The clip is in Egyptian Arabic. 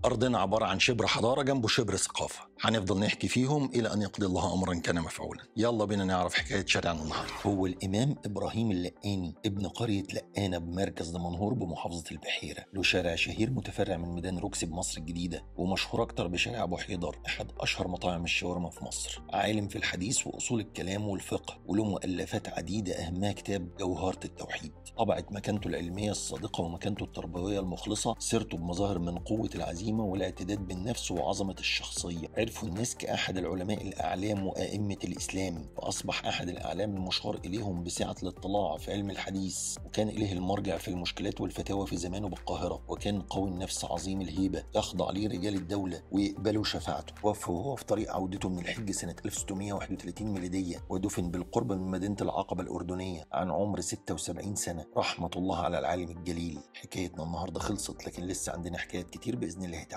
أرضنا عبارة عن شبر حضارة جنبه شبر ثقافة هنفضل نحكي فيهم إلى أن يقضي الله أمرا كان مفعولا يلا بينا نعرف حكاية شارعنا النهاردة هو الإمام إبراهيم اللقاني ابن قرية لقانة بمركز دمنهور بمحافظة البحيرة له شارع شهير متفرع من ميدان روكسي بمصر الجديدة ومشهور أكتر بشارع أبو حيدر أحد أشهر مطاعم الشاورما في مصر عالم في الحديث وأصول الكلام والفقه وله مؤلفات عديدة أهمها كتاب جوهرة التوحيد طبعت مكانته العلمية الصادقة ومكانته التربوية المخلصة سيرته بمظاهر من قوة العزيمة والاعتداد بالنفس وعظمة الشخصية عرفوا الناس كأحد العلماء الأعلام وأئمة الإسلام فأصبح أحد الأعلام المشار إليهم بسعة الاطلاع في علم الحديث وكان إليه المرجع في المشكلات والفتاوى في زمانه بالقاهرة وكان قوي النفس عظيم الهيبة يخضع ليه رجال الدولة ويقبلوا شفاعته توفى وهو في طريق عودته من الحج سنة 1631 ميلادية ودفن بالقرب من مدينة العقبة الأردنية عن عمر 76 سنة رحمة الله على العالم الجليل حكايتنا النهاردة خلصت لكن لسه عندنا حكايات كتير بإذن الله